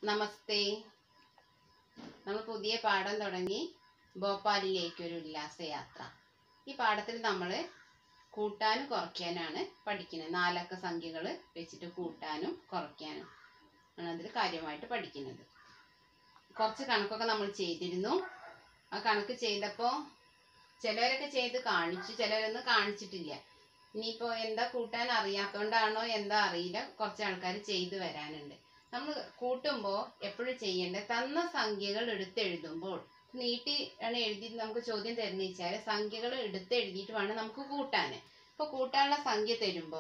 നമസ്തേ നമ്മൾ പുതിയ പാഠം തുടങ്ങി ഭോപ്പാലിലേക്ക് ഒരു ഉല്ലാസയാത്ര ഈ പാഠത്തിൽ നമ്മൾ കൂട്ടാനും കുറയ്ക്കാനാണ് പഠിക്കുന്നത് നാലക്ക സംഖ്യകൾ വെച്ചിട്ട് കൂട്ടാനും കുറയ്ക്കാനും ആണ് അതിൽ കാര്യമായിട്ട് പഠിക്കുന്നത് കുറച്ച് കണക്കൊക്കെ നമ്മൾ ചെയ്തിരുന്നു ആ കണക്ക് ചെയ്തപ്പോൾ ചിലവരൊക്കെ ചെയ്ത് കാണിച്ചു ചിലരൊന്നും കാണിച്ചിട്ടില്ല ഇനിയിപ്പോൾ എന്താ കൂട്ടാൻ അറിയാത്തോണ്ടാണോ എന്താ അറിയില്ല കുറച്ച് ആൾക്കാർ ചെയ്തു വരാനുണ്ട് നമ്മൾ കൂട്ടുമ്പോൾ എപ്പോഴും ചെയ്യേണ്ടത് തന്ന സംഖ്യകൾ എടുത്തെഴുതുമ്പോൾ നീട്ടി ആണ് എഴുതി നമുക്ക് ചോദ്യം തരുന്ന വെച്ചാൽ സംഖ്യകൾ എടുത്ത് എഴുതിയിട്ട് വേണം നമുക്ക് കൂട്ടാൻ ഇപ്പൊ കൂട്ടാനുള്ള സംഖ്യ തരുമ്പോ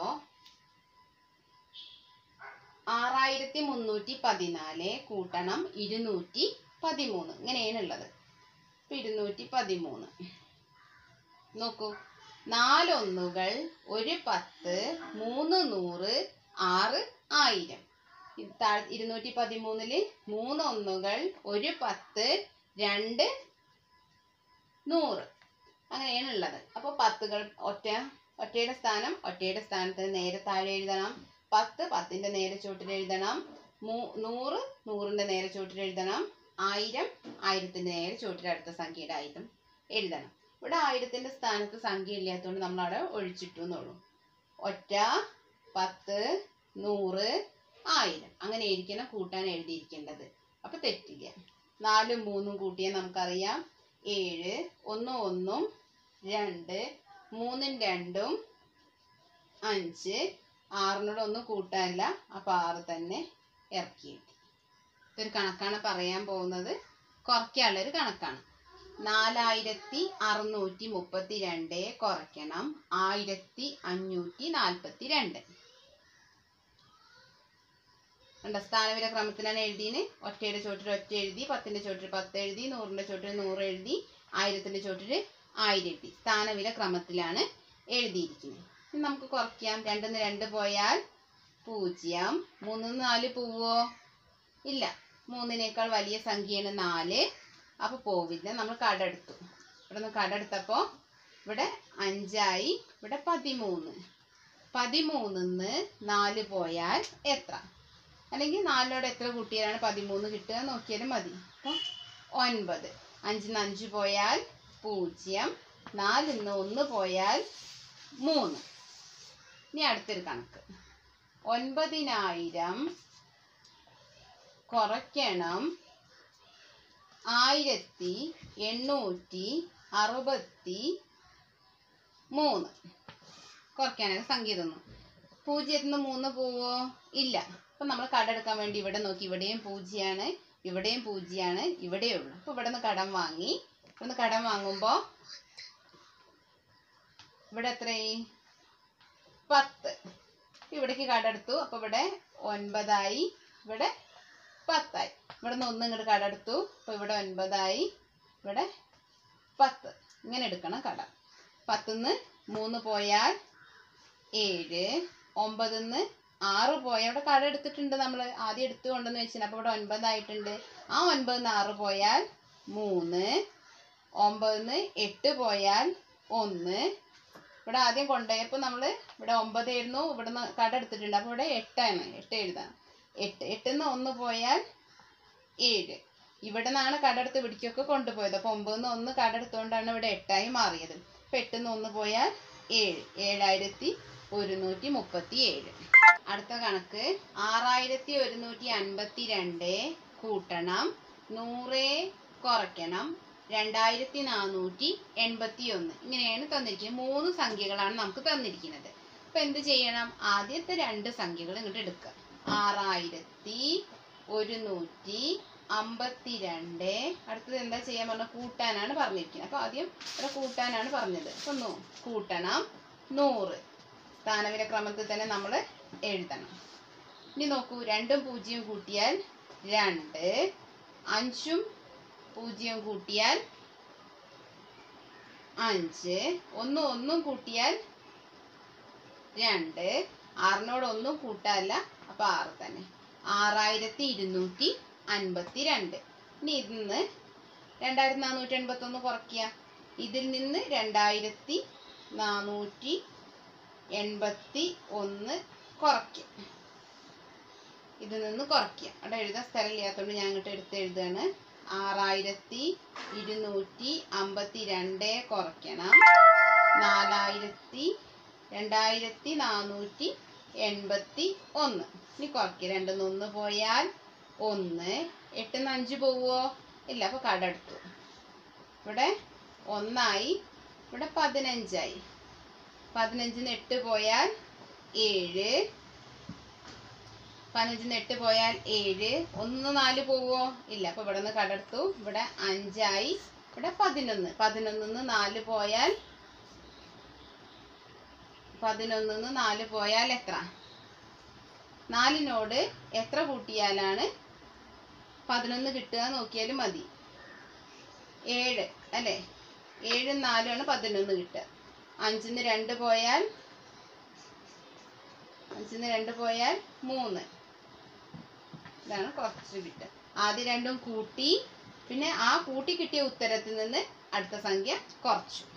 ആറായിരത്തി മുന്നൂറ്റി പതിനാല് കൂട്ടണം ഇരുന്നൂറ്റി പതിമൂന്ന് ഇങ്ങനെയാണ് ഉള്ളത് ഇപ്പൊ ഇരുന്നൂറ്റി പതിമൂന്ന് നോക്കൂ നാലൊന്നുകൾ ഒരു പത്ത് മൂന്ന് നൂറ് ആറ് ആയിരം ഇത് താഴ്- ഇരുന്നൂറ്റി പതിമൂന്നില് മൂന്ന് ഒന്നുകൾ ഒരു പത്ത് രണ്ട് നൂറ് അങ്ങനെയാണ് ഉള്ളത് അപ്പോൾ പത്തുകൾ ഒറ്റ ഒറ്റയുടെ സ്ഥാനം ഒറ്റയുടെ സ്ഥാനത്തിന് നേരെ താഴെ എഴുതണം പത്ത് പത്തിന്റെ നേരെ ചുവട്ടിൽ എഴുതണം മൂ- നൂറ് നൂറിന്റെ നേരെ ചുവട്ടിൽ എഴുതണം ആയിരം ആയിരത്തിന്റെ നേരെ ചുവട്ടിൽ അടുത്ത സംഖ്യയുടെ ആയിരം എഴുതണം ഇവിടെ ആയിരത്തിന്റെ സ്ഥാനത്ത് സംഖ്യ ഇല്ലാത്തതുകൊണ്ട് നമ്മൾ അവിടെ ഒഴിച്ചിട്ടു എന്നുള്ളൂ ഒറ്റ പത്ത് നൂറ് ആയിരം അങ്ങനെ ആയിരിക്കണം കൂട്ടാൻ എഴുതിയിരിക്കേണ്ടത് അപ്പൊ തെറ്റില്ല നാലും മൂന്നും കൂട്ടിയാൽ നമുക്കറിയാം ഏഴ് ഒന്നും ഒന്നും രണ്ട് മൂന്നും രണ്ടും അഞ്ച് ആറിനോട് ഒന്നും കൂട്ടാനില്ല അപ്പൊ ആറ് തന്നെ ഇറക്കി കിട്ടി ഇതൊരു കണക്കാണ് പറയാൻ പോകുന്നത് കുറയ്ക്കാനുള്ള ഒരു കണക്കാണ് നാലായിരത്തി അറുന്നൂറ്റി മുപ്പത്തി രണ്ട് കുറയ്ക്കണം ആയിരത്തി അഞ്ഞൂറ്റി നാൽപ്പത്തി രണ്ട് കണ്ട സ്ഥാനവില ക്രമത്തിലാണ് എഴുതിന് ഒറ്റയുടെ ചോട്ടിൽ ഒറ്റ എഴുതി പത്തിന്റെ ചോട്ടിൽ പത്ത് എഴുതി നൂറിന്റെ ചോട്ടിൽ നൂറ് എഴുതി ആയിരത്തിന്റെ ചോട്ടിൽ ആയിരം എഴുതി സ്ഥാനവില ക്രമത്തിലാണ് എഴുതിയിരിക്കുന്നത് ഇനി നമുക്ക് കുറയ്ക്കാം രണ്ടിന്ന് രണ്ട് പോയാൽ പൂജ്യം മൂന്നിന്ന് നാല് പോവോ ഇല്ല മൂന്നിനേക്കാൾ വലിയ സംഖ്യയാണ് നാല് അപ്പൊ പോവില്ല നമ്മൾ കടെടുത്തു ഇവിടെ നിന്ന് കടെടുത്തപ്പോ ഇവിടെ അഞ്ചായി ഇവിടെ പതിമൂന്ന് പതിമൂന്നിന്ന് നാല് പോയാൽ എത്ര അല്ലെങ്കിൽ നാലിനോട് എത്ര കൂട്ടിയാലാണ് പതിമൂന്ന് കിട്ടുക നോക്കിയാലും മതി അപ്പോൾ ഒൻപത് അഞ്ചിന്ന് അഞ്ച് പോയാൽ പൂജ്യം നാലിന്ന് ഒന്ന് പോയാൽ മൂന്ന് ഇനി അടുത്തൊരു കണക്ക് ഒൻപതിനായിരം കുറയ്ക്കണം ആയിരത്തി എണ്ണൂറ്റി അറുപത്തി മൂന്ന് കുറയ്ക്കാനാണ് സംഖ്യ തന്നു പൂജ്യത്തിൽ നിന്ന് മൂന്ന് പോവോ ഇല്ല അപ്പൊ നമ്മൾ കടെടുക്കാൻ വേണ്ടി ഇവിടെ നോക്കി ഇവിടെയും പൂജ്യമാണ് ഇവിടെയും പൂജ്യമാണ് ഇവിടെയേ ഉള്ളൂ അപ്പൊ ഇവിടെ നിന്ന് കടം വാങ്ങി ഇവിടെ നിന്ന് കടം വാങ്ങുമ്പോ ഇവിടെ എത്രയായി പത്ത് ഇവിടേക്ക് കടെടുത്തു അപ്പൊ ഇവിടെ ഒൻപതായി ഇവിടെ പത്തായി ഇവിടെ നിന്ന് ഒന്ന് ഇങ്ങോട്ട് കടെടുത്തു അപ്പൊ ഇവിടെ ഒൻപതായി ഇവിടെ പത്ത് ഇങ്ങനെ എടുക്കണം കട പത്തുനിന്ന് മൂന്ന് പോയാൽ ഏഴ് ഒമ്പതിന്ന് ആറ് പോയ അവിടെ കട എടുത്തിട്ടുണ്ട് നമ്മൾ ആദ്യം എടുത്തു കൊണ്ടെന്ന് വെച്ചാൽ അപ്പോൾ ഇവിടെ ഒൻപതായിട്ടുണ്ട് ആ ഒൻപതിന്ന് ആറ് പോയാൽ മൂന്ന് ഒമ്പതിന്ന് എട്ട് പോയാൽ ഒന്ന് ഇവിടെ ആദ്യം കൊണ്ടുപോയപ്പോൾ നമ്മൾ ഇവിടെ ഒമ്പതായിരുന്നു ഇവിടെ നിന്ന് കട എടുത്തിട്ടുണ്ട് അപ്പോൾ ഇവിടെ എട്ടാണ് എട്ട് എഴുതാം എട്ട് എട്ടിന്ന് ഒന്ന് പോയാൽ ഏഴ് ഇവിടെ നിന്നാണ് കടെടുത്ത് ഇവിടേക്കൊക്കെ കൊണ്ടുപോയത് അപ്പോൾ ഒമ്പതിന്ന് ഒന്ന് കടെടുത്തുകൊണ്ടാണ് ഇവിടെ എട്ടായി മാറിയത് അപ്പോൾ എട്ടിന്ന് ഒന്ന് പോയാൽ ഏഴ് ഏഴായിരത്തി ഒരുന്നൂറ്റി മുപ്പത്തി ഏഴ് അടുത്ത കണക്ക് ആറായിരത്തി ഒരുന്നൂറ്റി അൻപത്തി രണ്ട് കൂട്ടണം നൂറ് കുറയ്ക്കണം രണ്ടായിരത്തി നാനൂറ്റി എൺപത്തി ഒന്ന് ഇങ്ങനെയാണ് തന്നിരിക്കുന്നത് മൂന്ന് സംഖ്യകളാണ് നമുക്ക് തന്നിരിക്കുന്നത് അപ്പൊ എന്ത് ചെയ്യണം ആദ്യത്തെ രണ്ട് സംഖ്യകൾ ഇങ്ങോട്ട് എടുക്കുക ആറായിരത്തി ഒരുന്നൂറ്റി അമ്പത്തി രണ്ട് അടുത്തത് എന്താ ചെയ്യാൻ പറഞ്ഞ കൂട്ടാനാണ് പറഞ്ഞിരിക്കുന്നത് അപ്പൊ ആദ്യം ഇവിടെ കൂട്ടാനാണ് പറഞ്ഞത് അപ്പൊ നൂ- കൂട്ടണം നൂറ് സ്ഥാനവില ക്രമത്തിൽ തന്നെ നമ്മൾ എഴുതണം ഇനി നോക്കൂ രണ്ടും പൂജ്യവും കൂട്ടിയാൽ രണ്ട് അഞ്ചും പൂജ്യവും കൂട്ടിയാൽ അഞ്ച് ഒന്നും ഒന്നും കൂട്ടിയാൽ രണ്ട് ആറിനോട് ഒന്നും കൂട്ടാല്ല അപ്പൊ ആറ് തന്നെ ആറായിരത്തി ഇരുന്നൂറ്റി അൻപത്തി രണ്ട് ഇനി ഇതിൽ നിന്ന് രണ്ടായിരത്തി നാനൂറ്റി എൺപത്തി ഒന്ന് കുറയ്ക്കുക ഇതിൽ നിന്ന് രണ്ടായിരത്തി നാനൂറ്റി എൺപത്തി ഒന്ന് കുറയ്ക്കുക ഇതിൽ നിന്ന് കുറയ്ക്കുക അവിടെ എഴുതാൻ സ്ഥലം ഇല്ലാത്തതുകൊണ്ട് ഞാൻ ഇങ്ങോട്ട് എടുത്ത് എഴുതുകയാണ് ആറായിരത്തി ഇരുന്നൂറ്റി അമ്പത്തി രണ്ട് കുറയ്ക്കണം നാലായിരത്തി രണ്ടായിരത്തി നാനൂറ്റി എൺപത്തി ഒന്ന് ഇനി കുറയ്ക്കുക രണ്ടിന്ന് ഒന്ന് പോയാൽ ഒന്ന് എട്ടിന്ന് അഞ്ച് പോവുമോ ഇല്ല അപ്പോൾ കടെടുത്തു ഇവിടെ ഒന്നായി ഇവിടെ പതിനഞ്ചായി പതിനഞ്ചിന് എട്ട് പോയാൽ ഏഴ് പതിനഞ്ചിന് എട്ട് പോയാൽ ഏഴ് ഒന്ന് നാല് പോവോ ഇല്ല അപ്പൊ ഇവിടെ നിന്ന് കടെടുത്തു ഇവിടെ അഞ്ചായി ഇവിടെ പതിനൊന്ന് പതിനൊന്നിന്ന് നാല് പോയാൽ പതിനൊന്നിന്ന് നാല് പോയാൽ എത്ര നാലിനോട് എത്ര കൂട്ടിയാലാണ് പതിനൊന്ന് കിട്ടുക നോക്കിയാലും മതി ഏഴ് അല്ലേ ഏഴും നാലുമാണ് പതിനൊന്ന് കിട്ടുക അഞ്ചിന്ന് രണ്ട് പോയാൽ അഞ്ചിന്ന് രണ്ട് പോയാൽ മൂന്ന് ഇതാണ് കുറച്ച് കിട്ടുക ആദ്യം രണ്ടും കൂട്ടി പിന്നെ ആ കൂട്ടി കിട്ടിയ ഉത്തരത്തിൽ നിന്ന് അടുത്ത സംഖ്യ കുറച്ചു